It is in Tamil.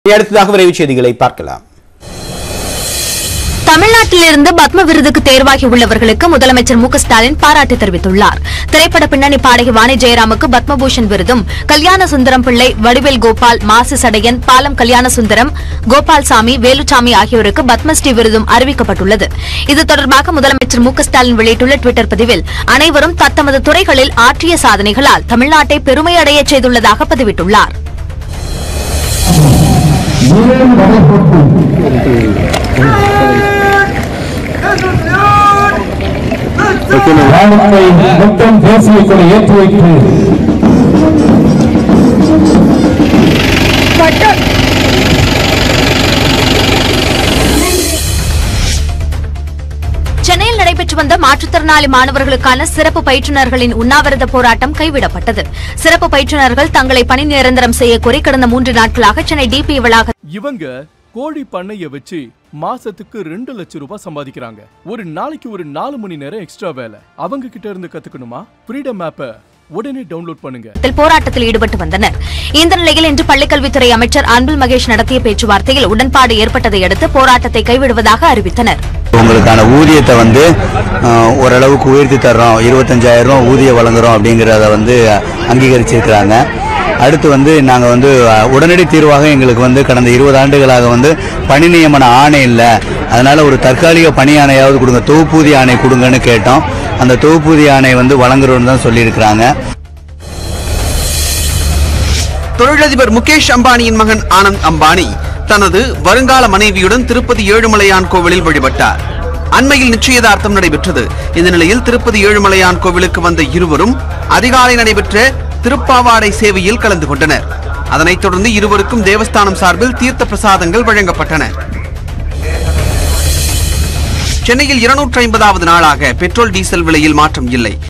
அடுத்ததாக விரைவு செய்திகளை பார்க்கலாம் தமிழ்நாட்டிலிருந்து பத்ம விருதுக்கு தேர்வாகி உள்ளவர்களுக்கு முதலமைச்சர் மு க ஸ்டாலின் பாராட்டு தெரிவித்துள்ளார் திரைப்பட பின்னணி பாடகி வாணி ஜெயராமுக்கு பத்மபூஷன் விருதும் கல்யாண சுந்தரம் பிள்ளை வடிவேல் கோபால் மாசு சடையன் பாலம் கல்யாண சுந்தரம் கோபால்சாமி வேலுச்சாமி ஆகியோருக்கு பத்மஸ்ரீ விருதும் அறிவிக்கப்பட்டுள்ளது இது தொடர்பாக முதலமைச்சர் மு க ஸ்டாலின் வெளியிட்டுள்ள டுவிட்டர் பதிவில் அனைவரும் தத்தமது துறைகளில் ஆற்றிய சாதனைகளால் தமிழ்நாட்டை பெருமையடையச் செய்துள்ளதாக பதிவிட்டுள்ளார் ராணுவத்தை மொத்தம் தேசிய கொடி ஏற்றி வைத்து சென்னையில் நடைபெற்று வந்த மாற்றுத்திறனாளி மாணவர்களுக்கான சிறப்பு பயிற்றுநர்களின் உண்ணாவிரத போராட்டம் கைவிடப்பட்டது சிறப்பு பயிற்றுநர்கள் தங்களை பணி நிரந்தரம் செய்ய கோரி கடந்த மூன்று நாட்களாக சென்னை டிபி வளாக இவங்க கோழி பண்ணைய வச்சு மாசத்துக்கு ரெண்டு லட்சம் ரூபாய் சம்பாதிக்கிறாங்க ஒரு நாளைக்கு ஒரு நாலு மணி நேரம் எக்ஸ்ட்ரா வேலை அவங்க கிட்ட இருந்து கத்துக்கணுமா ஃப்ரீடம் ஆப்பை உடனே டவுன்லோட் பண்ணுங்க போராட்டத்தில் ஈடுபட்டு வந்தனர் இந்த நிலையில் இன்று பள்ளிக்கல்வித்துறை அமைச்சர் அன்பில் மகேஷ் நடத்திய பேச்சுவார்த்தையில் உடன்பாடு ஏற்பட்டதை அடுத்து போராட்டத்தை கைவிடுவதாக அறிவித்தனர் உங்களுக்கான ஊதியத்தை வந்து அஹ், ஓரளவுக்கு உயர்த்தி தர்றோம் இருபத்தஞ்சாயிரம் ரூபா ஊதியம் வழங்குறோம் அப்படிங்கிறத வந்து அங்கீகரிச்சிருக்கிறாங்க அடுத்து வந்து நாங்கள் வந்து அஹ், உடனடி தீர்வாக எங்களுக்கு வந்து கடந்த இருபது ஆண்டுகளாக வந்து பணி நியமன ஆணை இல்லை அதனால ஒரு தற்காலிக பணி ஆணையாவது கொடுங்க தொகுப்பூதிய ஆணை கொடுங்கன்னு கேட்டோம் அந்த தொகுப்பூதிய ஆணை வந்து வழங்குறோம்னு தான் சொல்லியிருக்கிறாங்க தொழிலதிபர் முகேஷ் அம்பானியின் மகன் ஆனந்த் அம்பானி தனது வருங்கால மனைவியுடன் திருப்பதி ஏழுமலையான் கோவிலில் வழிபட்டார் அண்மையில் நிச்சயதார்த்தம் நடைபெற்றது இந்த நிலையில் திருப்பதி ஏழுமலையான் கோவிலுக்கு வந்த இருவரும் அதிகாலை நடைபெற்ற திருப்பாவாடை சேவையில் கலந்து கொண்டனர் அதனைத் தொடர்ந்து இருவருக்கும் தேவஸ்தானம் சார்பில் தீர்த்த பிரசாதங்கள் வழங்கப்பட்டன சென்னையில் இருநூற்றி ஐம்பதாவது நாளாக பெட்ரோல் டீசல் விலையில் மாற்றம் இல்லை